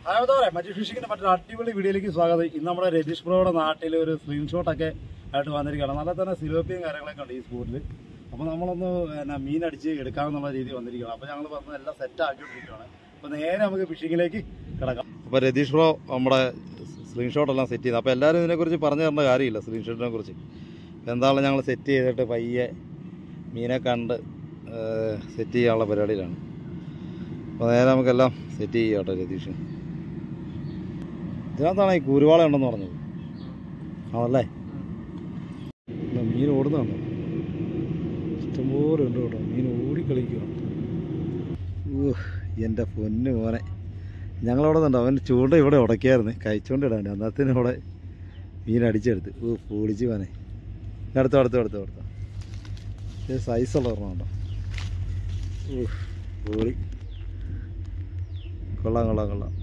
അതായത് പറയാം മറ്റു ഫിഷിങ്ങിന്റെ മറ്റൊരു അടിപൊളി വീഡിയോയിലേക്ക് സ്വാഗതം ഇന്ന് നമ്മുടെ രതീഷ് ബ്രോയുടെ നാട്ടിൽ ഒരു സ്ക്രീൻഷോട്ടൊക്കെ ആയിട്ട് വന്നിരിക്കുകയാണ് നല്ല തന്നെ സിലോപ്പിയും കാര്യങ്ങളൊക്കെ ഉണ്ട് ഈ സ്പോട്ടിൽ അപ്പോൾ നമ്മളൊന്ന് പിന്നെ മീൻ അടിച്ച് എടുക്കാമെന്നുള്ള രീതി വന്നിരിക്കുകയാണ് അപ്പോൾ ഞങ്ങൾ പറഞ്ഞ എല്ലാം സെറ്റ് ആക്കിക്കൊണ്ടിരിക്കുകയാണ് അപ്പോൾ നേരെ നമുക്ക് ഫിഷിങ്ങിലേക്ക് കിടക്കാം അപ്പോൾ രതീഷ് ബ്രോ നമ്മുടെ സ്ക്രീൻഷോട്ട് എല്ലാം സെറ്റ് ചെയ്ത് അപ്പോൾ എല്ലാവരും ഇതിനെക്കുറിച്ച് പറഞ്ഞു തരേണ്ട കാര്യമില്ല സ്ക്രീൻഷോട്ടിനെ കുറിച്ച് എന്താണെങ്കിലും ഞങ്ങൾ സെറ്റ് ചെയ്തിട്ട് പയ്യെ മീനെ കണ്ട് സെറ്റ് ചെയ്യാനുള്ള പരിപാടിയിലാണ് അപ്പോൾ നേരെ നമുക്കെല്ലാം സെറ്റ് ചെയ്യാം കേട്ടോ രതീഷ് ഇതിനകത്താണ് ഈ കൂരുവാള ഉണ്ടെന്ന് പറഞ്ഞത് ആണല്ലേ ഇല്ല, മീൻ ഓടുന്നുണ്ടോ ഇഷ്ടംപോലെ ഉണ്ട് കേട്ടോ മീൻ ഓടിക്കളിക്കുകയാണ് ഊഹ് എൻ്റെ പൊന്ന് മോനെ ഞങ്ങളവിടെ നിന്നുണ്ട് അവൻ ചൂണ്ട ഇവിടെ ഉടക്കിയായിരുന്നു കഴിച്ചോണ്ട് ഇടാണ്ട് അന്നത്തിന് ഇവിടെ മീൻ അടിച്ചെടുത്ത് ഓ പൊളിച്ച് പോനെ അടുത്തോ അടുത്തോ അടുത്തോ അടുത്തോ ഇത് സൈസുള്ള ഒരെണ്ണം ഉണ്ടോ ഊഹ് പൊളി കൊള്ളാം കൊള്ളാം കൊള്ളാം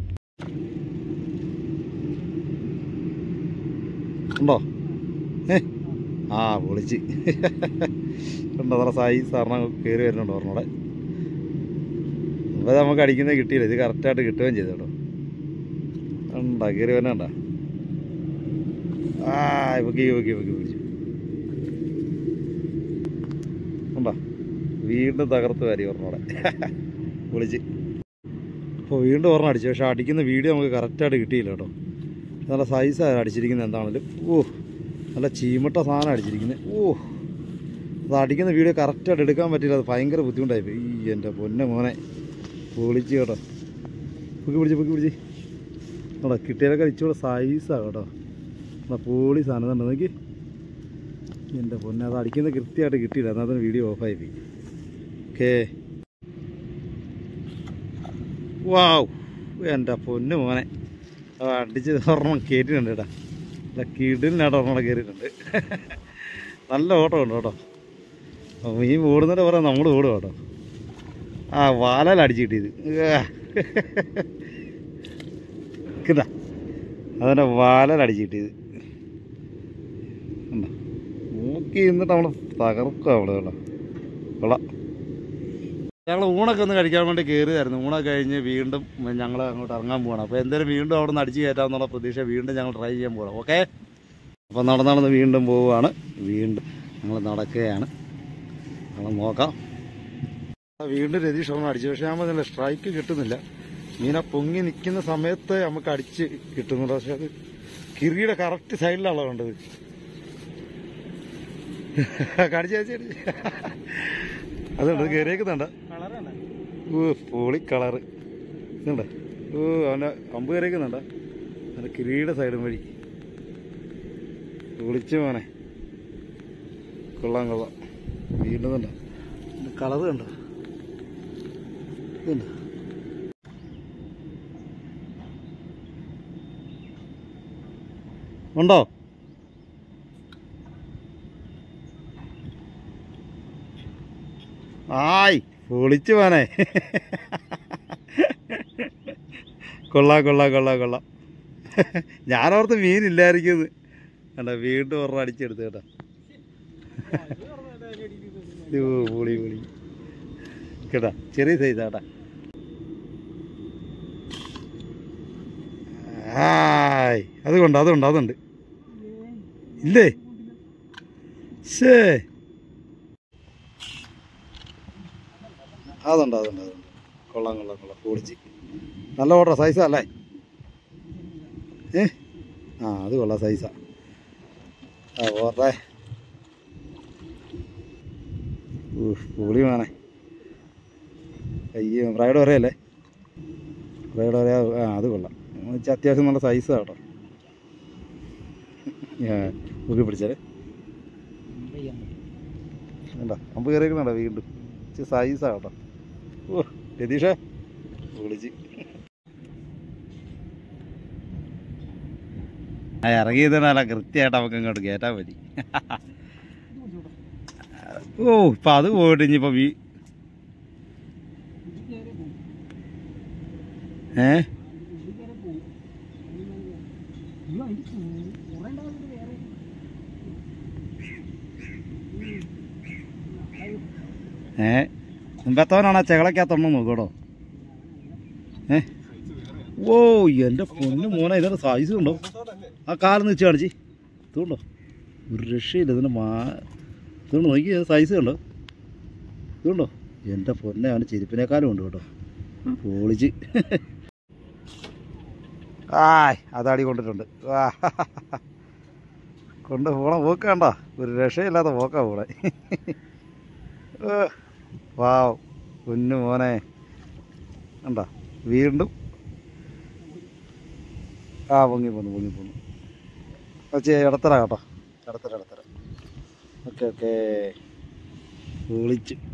ഉണ്ടോ ഏ ആ പൊളിച്ച് ഉണ്ടോ നല്ല സൈസ് ഒരെണ്ണം കയറി വരുന്നുണ്ട് ഒരെണ്ണോടെ അപ്പോൾ നമുക്ക് അടിക്കുന്നത് കിട്ടിയില്ല ഇത് കറക്റ്റായിട്ട് കിട്ടുകയും ചെയ്തു കേട്ടോ ഉണ്ടോ കയറി വരുന്നുണ്ട ആ പൊക്കി പൊക്കി പൊക്കി പിടിച്ചു ഉണ്ടോ വീണ്ടും തകർത്ത് വരി ഒരെണ്ണോടെ പൊളിച്ച് അപ്പോൾ വീണ്ടും ഒരെണ്ണം അടിച്ചു പക്ഷേ അടിക്കുന്ന വീഡിയോ നമുക്ക് കറക്റ്റായിട്ട് കിട്ടിയില്ല കേട്ടോ നല്ല സൈസാണ് അടിച്ചിരിക്കുന്നത് എന്താണെങ്കിലും ഓ നല്ല ചീമട്ട സാധനം അടിച്ചിരിക്കുന്നത് ഓ അത് അടിക്കുന്ന വീഡിയോ കറക്റ്റായിട്ട് എടുക്കാൻ പറ്റില്ല അത് ഭയങ്കര ബുദ്ധിമുട്ടായിപ്പോയി ഈ എൻ്റെ പൊന്നെ മോനെ പൊളിച്ച് കേട്ടോ പൊക്കി പിടിച്ച് പൊക്കി പിടിച്ച് കേട്ടോ കിട്ടിയതൊക്കെ ഇച്ചിരി സൈസാണ് കേട്ടോ എന്നാ പോളി സാധനം തന്നെ നോക്കി എൻ്റെ പൊന്നെ അത് അടിക്കുന്ന കൃത്യമായിട്ട് കിട്ടിയില്ല എന്നാൽ വീഡിയോ ഓഫായി പോയി ഓക്കേ വാവ് എൻ്റെ പൊന്ന് മോനെ ആ, അടിച്ച് ഒരെണ്ണം കയറ്റിയിട്ടുണ്ട് കേട്ടോ നല്ല കിടിലിനായിട്ട് ഒരെണ്ണം കയറിയിട്ടുണ്ട് നല്ല ഓട്ടം ഉണ്ട് കേട്ടോ അപ്പോൾ മീൻ ഓടുന്നതിൻ്റെ പറയാം നമ്മൾ ഓടും കേട്ടോ ആ വാലയിൽ അടിച്ച് കിട്ടിയത് കിട്ടാ അതിൻ്റെ വാലയിൽ അടിച്ച് കിട്ടിയത് ഉണ്ടോ നോക്കി നിന്നിട്ട് നമ്മൾ തകർക്കുക നമ്മൾ കേട്ടോ കൊള്ളാം ഞങ്ങൾ ഊണൊക്കെ ഒന്ന് കഴിക്കാൻ വേണ്ടി കയറിയതായിരുന്നു ഊണൊക്കെ കഴിഞ്ഞ് വീണ്ടും ഞങ്ങൾ അങ്ങോട്ട് ഇറങ്ങാൻ പോവാണ് അപ്പോൾ എന്തായാലും വീണ്ടും അവിടെ നിന്ന് അടിച്ച് കയറ്റാമെന്നുള്ള പ്രതീക്ഷ വീണ്ടും ഞങ്ങൾ ട്രൈ ചെയ്യാൻ പോകണം ഓക്കെ അപ്പോൾ നടന്ന് നടന്ന് വീണ്ടും പോവുകയാണ് വീണ്ടും ഞങ്ങൾ നടക്കുകയാണ് നമ്മൾ നോക്കാം ആ, വീണ്ടും രതീഷ് ഒന്ന് അടിച്ചു പക്ഷേ ഞാൻ പറഞ്ഞില്ല സ്ട്രൈക്ക് കിട്ടുന്നില്ല മീനെ പൊങ്ങി നിൽക്കുന്ന സമയത്ത് നമുക്ക് അടിച്ച് കിട്ടുന്നുണ്ട് പക്ഷെ അത് കിറിയുടെ കറക്റ്റ് സൈഡിലാണ് വേണ്ടത് കടിച്ച് കടിച്ച് കടിച്ച് അതുണ്ട് കയറിയേക്കുന്നുണ്ട് ഓ പൊളി കളറ് ഇതുണ്ട് ഓ അവൻ്റെ അമ്പ് കയറിയേക്കുന്നുണ്ട് അവൻ്റെ കിരീട സൈഡും വഴി പൊളിച്ചു മോനെ കൊള്ളാം കൊള്ളാം വീണ്ടും കണ്ടോ കളറ് കണ്ടോ ഇതുണ്ട് ഉണ്ടോ ആയ് പൊളിച്ചു പോനെ കൊള്ളാം കൊള്ളാം കൊള്ളാം കൊള്ളാം ഞാനോർത്ത് മീനില്ലായിരിക്കുന്നത് കണ്ട വീണ്ടും ഒരെണ്ണം അടിച്ചെടുത്ത് കേട്ടോ ഇത് പൊളി പൊളി കേട്ടാ ചെറിയ സൈസ് കേട്ടാ ആയ് അതുകൊണ്ട് അതുണ്ട് അതുണ്ട് ഇല്ലേ ശേ അതുണ്ട് അതുണ്ട് അതുണ്ട് കൊള്ളാം കൊള്ളാം കൊള്ളാം പൊളിച്ച് നല്ല ഓർഡർ സൈസാ അല്ലേ ഏ ആ അത് കൊള്ളാം സൈസാ ആ ഓർഡറേ പൊളി വേണേ അയ്യോ ബ്രൈഡ് ഒരേയല്ലേ ബ്രൈഡ് ഒരേ ആ അത് കൊള്ളാം വെച്ചാൽ അത്യാവശ്യം നല്ല സൈസാണ് കേട്ടോ ഊക്കി പിടിച്ചാലേ വേണ്ട അമ്പ് കയറിയിരിക്കണോ വീണ്ടും ഇച്ചിരി സൈസാണ് കേട്ടോ ഓ രതീഷേ വിളിച്ച് ആ ഇറങ്ങിയതിനല്ല കൃത്യമായിട്ട് നമുക്ക് ഇങ്ങോട്ട് കയറ്റാൻ മതി ഓ ഇപ്പം അത് പോയിട്ട് ഇനിയിപ്പോൾ വീ ഏ ഏ മുമ്പത്തവനാണ് ആ ചെകളക്കകത്തൊന്നും നോക്കൂടോ ഏ ഓ എൻ്റെ പൊന്നു മോനെ ഇതിൻ്റെ സൈസ് ഉണ്ടോ ആ കാലം വെച്ച് കാണിച്ച് ഇതുണ്ടോ ഒരു രക്ഷയില്ല ഇതിൻ്റെ മാ ഇതുകൊണ്ട് നോക്കി സൈസ് കണ്ടോ ഇതുണ്ടോ എൻ്റെ പൊന്നെ അവൻ്റെ ചെരുപ്പിനേക്കാളും ഉണ്ട് കേട്ടോ പൊളിച്ച് ആയ് അതാടി കൊണ്ടിട്ടുണ്ട് ആ കൊണ്ട് പോണ പോക്ക് കണ്ട ഒരു രക്ഷയില്ലാത്ത പോക്കാ പോണെ ഏ, വാവ് പൊന്നു മോനെ കണ്ട വീണ്ടും ആ പൊങ്ങി പോന്നു പൊങ്ങി പോന്നു പക്ഷേ ഇടത്തര കേട്ടോ ഇടത്തര ഇടത്തര ഓക്കെ ഓക്കെ വിളിച്ച്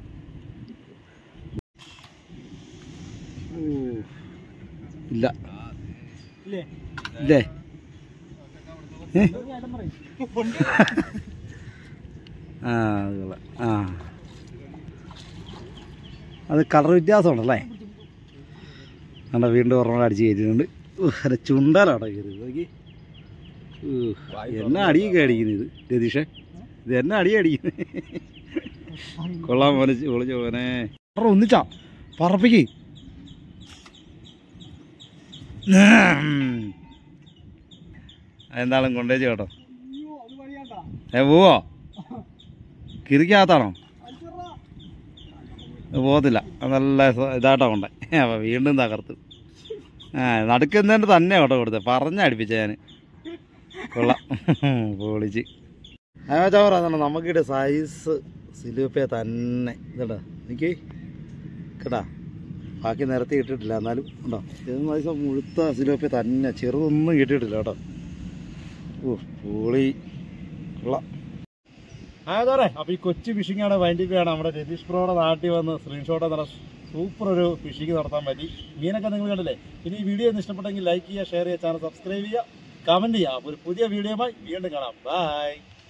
ഇല്ല ഇല്ലേ ഏ? ആ അത് കൊള്ളാം ആ അത് കളർ വ്യത്യാസമുണ്ടല്ലേ കണ്ട വീണ്ടും ഒരെണ്ണം അടിച്ച് കയറ്റിയിട്ടുണ്ട് അല്ല ചുണ്ടലാണോ കയറി നോക്കി ഊ, എന്നാ അടിയൊക്കെ അടിക്കുന്നത് ഇത് രതീഷേ ഇത് എന്നാ അടി അടിക്കുന്നത് കൊള്ളാൻ മോനെ വിളിച്ച മോനെ ഒന്നിച്ചാ പറപ്പിക്ക് എന്താളും കൊണ്ടേച്ച് കേട്ടോ ഏ പോവോ കിരിക്കകത്താണോ പോകത്തില്ല അത് നല്ല സ- ഇതായിട്ടാ കൊണ്ടേ അപ്പം വീണ്ടും തകർത്ത് ആ നടുക്കുന്നതിൻ്റെ തന്നെ കേട്ടോ കൊടുത്തത് പറഞ്ഞടിപ്പിച്ച ഞാൻ കൊള്ളാം പൊളിച്ച് ആ ചോറ നമുക്കിടെ സൈസ് സിലുപ്പേ തന്നെ ഇതടാ എനിക്ക് കേട്ടാ ബാക്കി നിരത്തി ഇട്ടിട്ടില്ല എന്നാലും ഉണ്ടോ ഇത് സൈസ് മുഴുത്ത സിലോപ്പേ തന്നെ ചെറുതൊന്നും കിട്ടിയിട്ടില്ല കേട്ടോ ഓ പൊളി കൊള്ളാം ആ സാറേ അപ്പോൾ ഈ കൊച്ചു ഫിഷിംഗ് ആണ് വൈൻഡിപ്പാണ് നമ്മുടെ രതീഷ് പ്രോയുടെ നാട്ടിൽ വന്ന് സ്ക്രീൻഷോട്ട് നല്ല സൂപ്പർ ഒരു ഫിഷിംഗ് നടത്താൻ പറ്റി മീനൊക്കെ നിങ്ങൾ കണ്ടില്ലേ ഇനി ഈ വീഡിയോ ഒന്ന് ഇഷ്ടപ്പെട്ടെങ്കിൽ ലൈക്ക് ചെയ്യുക ഷെയർ ചെയ്യുക ചാനൽ സബ്സ്ക്രൈബ് ചെയ്യുക കമൻറ്റ് ചെയ്യുക അപ്പോൾ ഒരു പുതിയ വീഡിയോയുമായി വീണ്ടും കാണാം ബൈ